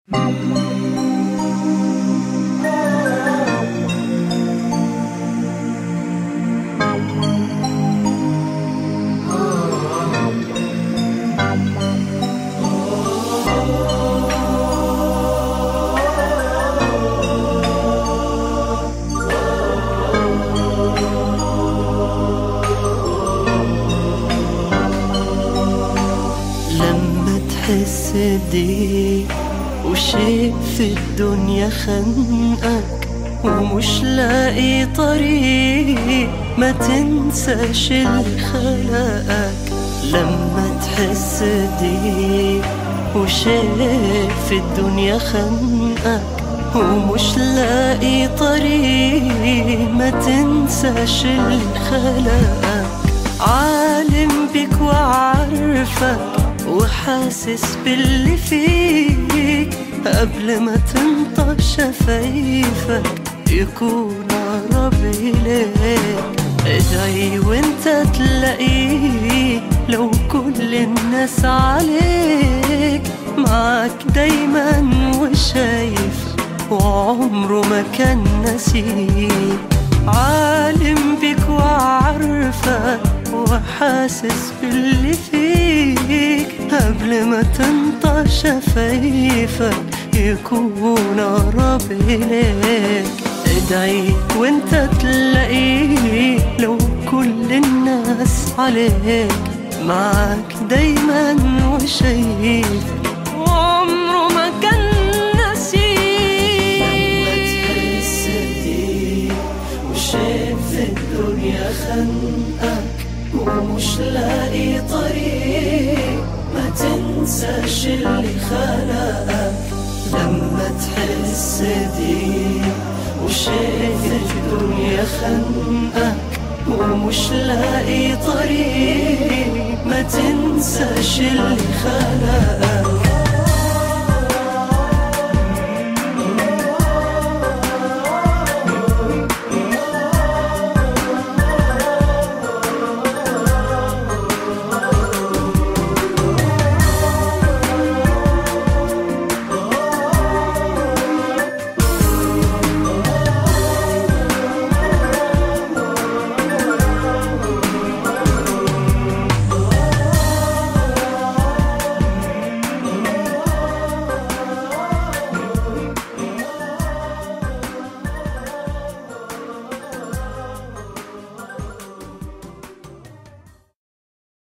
لما تحس بضيق وشيء في الدنيا خنقك ومش لاقي طريق ما تنساش اللي خلقك لما تحس بضيق وشيء في الدنيا خنقك ومش لاقي طريق ما تنساش اللي خلقك عالم بك وعارفك وحاسس باللي فيك قبل ما تنطق شفايفك يكون أقرب إليك ادعي وانت تلاقيه لو كل الناس عليك معك دايما وشايف وعمره ما كان نسيك عالم بك وعارفك وحاسس باللي فيك قبل ما تنطق شفايفك يكون أقرب إليك ادعي وانت تلاقيه لو كل الناس عليك معك دايما وشايف وعمره ما كان نسيك وشايف الدنيا خنقك ومش لاقي طريق ما تنساش اللي خلقك لما تحس ضيق وشايف الدنيا خنقك ومش لاقي طريق ما تنساش اللي خلقك